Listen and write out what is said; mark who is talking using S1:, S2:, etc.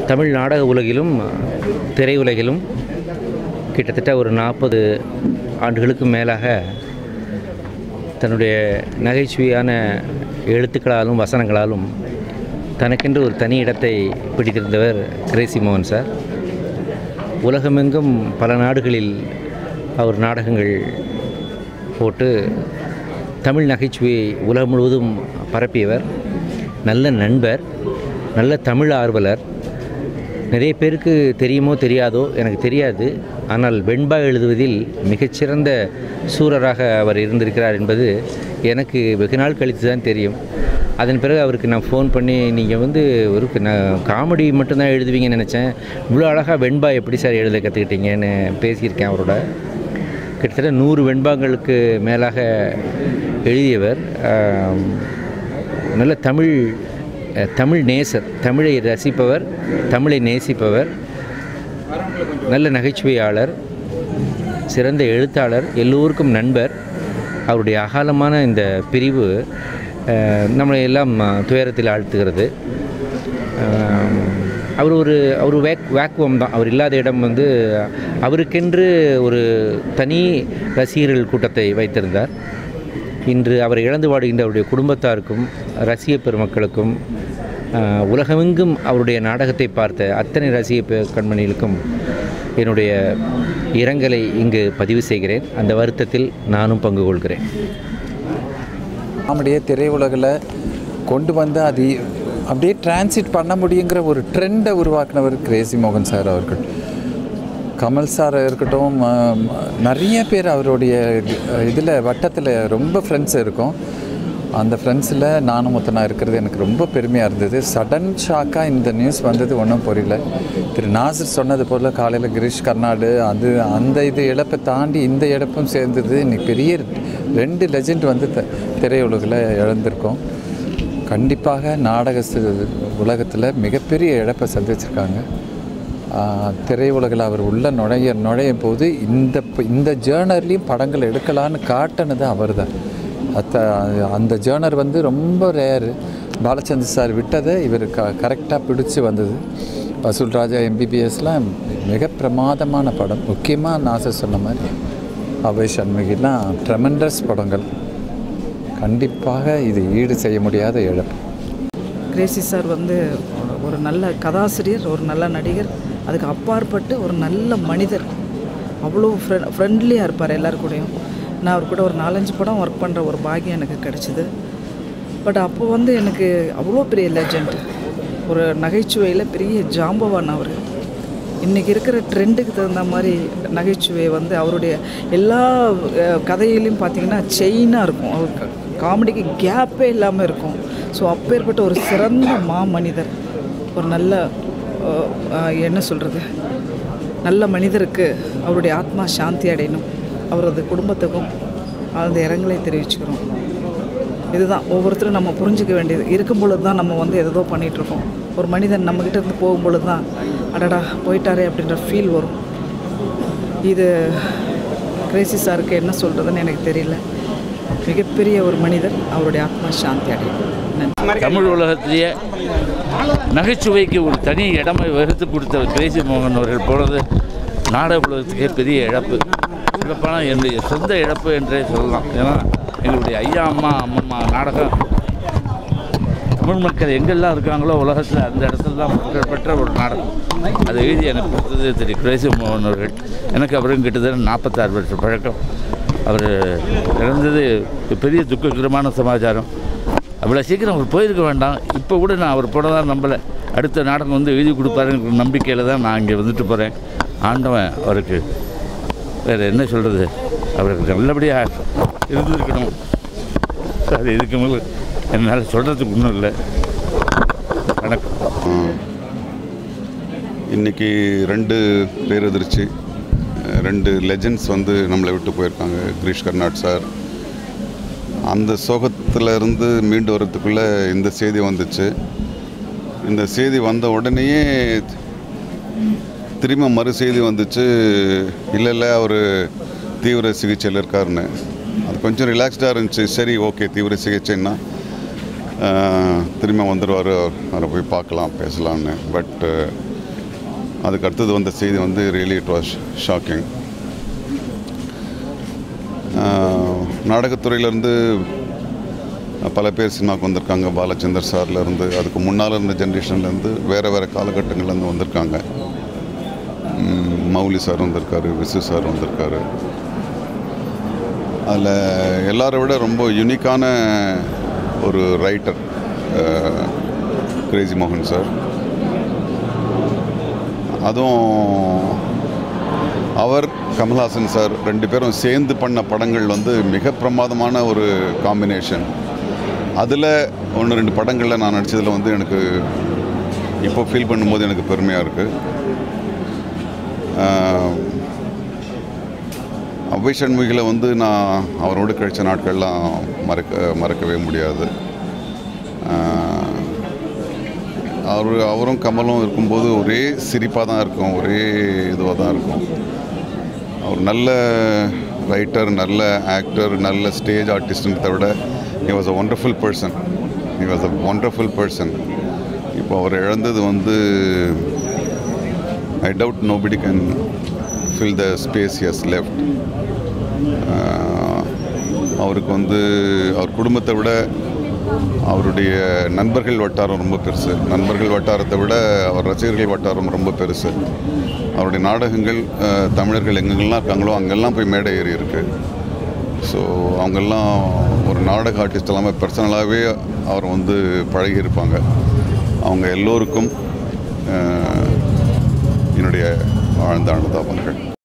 S1: தமிழ் நாடக உலகிலும் திரையுலகிலும் கிட்டத்தட்ட ஒரு நாற்பது ஆண்டுகளுக்கு மேலாக தன்னுடைய நகைச்சுவையான எழுத்துக்களாலும் வசனங்களாலும் தனக்கென்று ஒரு தனி இடத்தை பிடித்திருந்தவர் கிரேசி மோகன் சார் உலகமெங்கும் பல நாடுகளில் அவர் நாடகங்கள் போட்டு தமிழ் நகைச்சுவையை உலகம் முழுவதும் பரப்பியவர் நல்ல நண்பர் நல்ல தமிழ் ஆர்வலர் நிறைய பேருக்கு தெரியுமோ தெரியாதோ எனக்கு தெரியாது ஆனால் வெண்பா எழுதுவதில் மிகச்சிறந்த சூரராக அவர் இருந்திருக்கிறார் என்பது எனக்கு வெகு நாள் கழித்து தான் தெரியும் அதன் பிறகு அவருக்கு நான் ஃபோன் பண்ணி நீங்கள் வந்து ஒரு நான் காமெடி மட்டும்தான் எழுதுவீங்கன்னு நினச்சேன் இவ்வளோ அழகாக வெண்பா எப்படி சார் எழுத கற்றுக்கிட்டீங்கன்னு பேசியிருக்கேன் அவரோட கிட்டத்தட்ட நூறு வெண்பாங்களுக்கு மேலாக எழுதியவர் ஆம், நல்ல தமிழ் அஹ், தமிழ் நேசர் தமிழை ரசிப்பவர் தமிழை நேசிப்பவர் நல்ல நகைச்சுவையாளர் சிறந்த எழுத்தாளர் எல்லோருக்கும் நண்பர் அவருடைய அகாலமான இந்த பிரிவு அஹ், நம்மளை எல்லாம் அஹ், துயரத்தில் ஆழ்த்துகிறது அஹ், அவர் ஒரு அவர் வேக் வேக்குவம் தான் அவர் இல்லாத இடம் வந்து அவருக்கென்று ஒரு தனி ரசிகர்கள் கூட்டத்தை வைத்திருந்தார் இன்று அவரை இழந்து வாடுகின்ற அவருடைய குடும்பத்தாருக்கும் ரசிக பெருமக்களுக்கும் ஆஹ், உலகமெங்கும் அவருடைய நாடகத்தை பார்த்த அத்தனை ரசிக பெ- கண்மணிகளுக்கும் என்னுடைய இரங்கலை இங்கு பதிவு செய்கிறேன் அந்த வருத்தத்தில் நானும் பங்கு கொள்கிறேன்
S2: காமெடியை திரையுலகில் கொண்டு வந்து அது அப்படியே டிரான்சிட் பண்ண முடியுங்கிற ஒரு ட்ரெண்டை உருவாக்குனவர் கிரேசி மோகன் சார் அவர்கள் கமல் சார் இருக்கட்டும் ஆம், நிறைய பேர் அவருடைய இதில் வட்டத்தில் ரொம்ப ஃப்ரெண்ட்ஸ் இருக்கும் அந்த ஃப்ரெண்ட்ஸில் நானும் மொத்தனா இருக்கிறது எனக்கு ரொம்ப பெருமையாக இருந்தது சடன் ஷாக்காக இந்த நியூஸ் வந்தது ஒன்றும் புரியல திரு நாசர் சொன்னது போல் காலையில் கிரீஷ் கர்நாடு அது அந்த இது இழப்பை தாண்டி இந்த இழப்பும் சேர்ந்தது இன்னைக்கு பெரிய ரெண்டு லெஜெண்ட் வந்து த- திரையுலகில் இழந்திருக்கோம் கண்டிப்பாக நாடக உலகத்தில் மிகப்பெரிய இழப்பை சந்திச்சிருக்காங்க ஆஹ், திரையுலகில் அவர் உள்ள நுழைய நுழையும் போது இந்த ப- இந்த ஜேர்னர்லேயும் படங்கள் எடுக்கலான்னு காட்டினது அவர் தான் அத்த அந்த ஜேர்னர் வந்து ரொம்ப ரேரு பாலச்சந்தர் சார் விட்டதை இவர் க கரெக்டாக பிடிச்சு வந்தது வசூல் ராஜா எம்பிபிஎஸ்லாம் மிக பிரமாதமான படம் முக்கியமாக நாசர் சொன்ன மாதிரி அவை சண்முகிலாம் ட்ரெமெண்டஸ் படங்கள் கண்டிப்பாக இது ஈடு செய்ய முடியாத இழப்பு
S3: கிரேசி சார் வந்து ஒரு நல்ல கதாசிரியர் ஒரு நல்ல நடிகர் அதுக்கு அப்பாற்பட்டு ஒரு நல்ல மனிதர் அவ்வளோ ஃப்ரெ ஃப்ரெண்ட்லியாக இருப்பார் எல்லார் கூடயும் நான் அவர் கூட ஒரு நாலஞ்சு படம் ஒர்க் பண்ணுற ஒரு பாக்கியம் எனக்கு கிடச்சிது பட் அப்போ வந்து எனக்கு அவ்வளோ பெரிய லெஜண்ட் ஒரு நகைச்சுவையில் பெரிய ஜாம்பவான் அவர் இன்றைக்கி இருக்கிற ட்ரெண்டுக்கு தகுந்த மாதிரி நகைச்சுவை வந்து அவருடைய எல்லா அஹ், கதையிலையும் பார்த்தீங்கன்னா செயினாக இருக்கும் அவர் காமெடிக்கு கேப்பே இல்லாமல் இருக்கும் ஸோ அப்பேற்பட்ட ஒரு சிறந்த மா மனிதர் ஒரு நல்ல அஹ், அஹ், என்ன சொல்கிறது நல்ல மனிதருக்கு அவருடைய ஆத்மா சாந்தி அடையணும் அவரது குடும்பத்துக்கும் அந்த இரங்கலை தெரிவிச்சுக்கிறோம் இதுதான் ஒவ்வொருத்தரும் நம்ம புரிஞ்சுக்க வேண்டியது இருக்கும் பொழுது தான் நம்ம வந்து எதோ பண்ணிகிட்ருக்கோம் ஒரு மனிதன் நம்மக்கிட்ட இருந்து போகும்பொழுது தான் அடடா போயிட்டாரே அப்படின்ற ஃபீல் வரும் இது கிரேசி சாருக்கு என்ன சொல்கிறதுன்னு எனக்கு தெரியல மிகப்பெரிய ஒரு மனிதர் அவருடைய ஆத்மா சாந்தி அடையும் நன்றி
S4: தமிழ் உலகத்திலேயே நகைச்சுவைக்கு ஒரு தனி இடமை வகுத்து கொடுத்த கிரேசி மோகன் அவர்கள் போனது நாடக உலகத்துக்கே பெரிய இழப்பு சொல்லப்போனா என்னுடைய சொந்த இழப்பு என்றே சொல்லலாம் ஏன்னா எங்களுடைய ஐயா அம்மா அம்மம்மா நாடகம் தமிழ் மக்கள் எங்கெல்லாம் இருக்காங்களோ உலகத்தில் அந்த இடத்துலலாம் புகழ் பெற்ற ஒரு நாடகம் அதை எழுதி எனக்கு கொடுத்தது திரு கிரேசி மோகன் அவர்கள் எனக்கு அவரும் கிட்டத்தட்ட நாற்பத்தாறு வருஷம் பழக்கம் அவர் இறந்தது பெரிய துக்ககரமான சமாச்சாரம் அவ்வளோ சீக்கிரம் அவர் போயிருக்க வேண்டாம் இப்போ கூட நான் அவர் போனதாக நம்பலை அடுத்த நாடகம் வந்து எழுதி கொடுப்பாருங்கிற நம்பிக்கையில் தான் நான் இங்கே வந்துட்டு போகிறேன் ஆண்டவன் அவருக்கு வேறு என்ன சொல்கிறது அவருக்கு நல்லபடியாக இருந்திருக்கணும் அது இதுக்கு மேலே என்னால் சொல்கிறதுக்கு ஒன்றும் இல்லை வணக்கம்
S5: இன்னைக்கு ரெண்டு பேரதிர்ச்சி அஹ் ரெண்டு லெஜெண்ட்ஸ் வந்து நம்மளை விட்டு போயிருக்காங்க கிரீஷ் கர்நாட் சார் அந்த சோகத்துல இருந்து மீண்டு வர்றதுக்குள்ளே இந்த செய்தி வந்துச்சு இந்த செய்தி வந்த உடனேயே திரும்ப மறு செய்தி வந்துச்சு இல்லை இல்லை அவர் தீவிர சிகிச்சையில் இருக்காருன்னு அது கொஞ்சம் ரிலாக்ஸ்டாக இருந்துச்சு சரி ஓகே தீவிர சிகிச்சைன்னா ஆஹ், திரும்ப வந்துடுவார் அவரை போய் பார்க்கலாம் பேசலான்னு பட் அதுக்கு அடுத்தது வந்த செய்தி வந்து ரியலி இட் வாஸ் ஷாக்கிங் நாடகத்துறையிலேருந்து பல பேர் சினிமாவுக்கு வந்திருக்காங்க பாலச்சந்தர் சார்லேருந்து அதுக்கு முன்னால் இருந்த ஜென்ரேஷன்லேருந்து வேறு வேறு காலகட்டங்கள்லேருந்து வந்திருக்காங்க ம், மௌலி சார் வந்திருக்காரு விசு சார் வந்திருக்காரு அதில் எல்லாரை விட ரொம்ப யூனிக்கான ஒரு ரைட்டர் கிரேசி மோகன் சார் அதுவும் அவர் கமல்ஹாசன் சார் ரெண்டு பேரும் சேர்ந்து பண்ண படங்கள் வந்து மிக பிரமாதமான ஒரு காம்பினேஷன் அதில் ஒன்று ரெண்டு படங்களில் நான் நடித்ததில் வந்து எனக்கு இப்போ ஃபீல் பண்ணும்போது எனக்கு பெருமையாக இருக்குது அவ்வை சண்முகில வந்து நான் அவரோடு கழித்த நாட்கள்லாம் மறக்க மறக்கவே முடியாது ஆஹ், அவர் அவரும் கமலும் இருக்கும்போது ஒரே சிரிப்பாக தான் இருக்கும் ஒரே இதுவாக தான் இருக்கும் அவர் நல்ல ரைட்டர் நல்ல ஆக்டர் நல்ல ஸ்டேஜ் ஆர்டிஸ்ட்ன்றதை விட he was a wonderful person he was a wonderful person இப்போ அவர் இழந்தது வந்து I doubt nobody can fill the space is left அவருக்கு வந்து அவர் குடும்பத்தை விட அவருடைய நண்பர்கள் வட்டாரம் ரொம்ப பெருசு நண்பர்கள் வட்டாரத்தை விட அவர் ரசிகர்கள் வட்டாரம் ரொம்ப பெருசு அவருடைய நாடகங்கள் அஹ், தமிழர்கள் எங்கெங்கெல்லாம் இருக்காங்களோ அங்கெல்லாம் போய் மேடை ஏறி இருக்கு ஸோ அவங்கெல்லாம் ஒரு நாடக ஆர்டிஸ்ட் எல்லாமே பர்சனலாகவே அவர் வந்து பழகியிருப்பாங்க அவங்க எல்லோருக்கும் அஹ், என்னுடைய ஆழ்ந்த அனுதாபங்கள்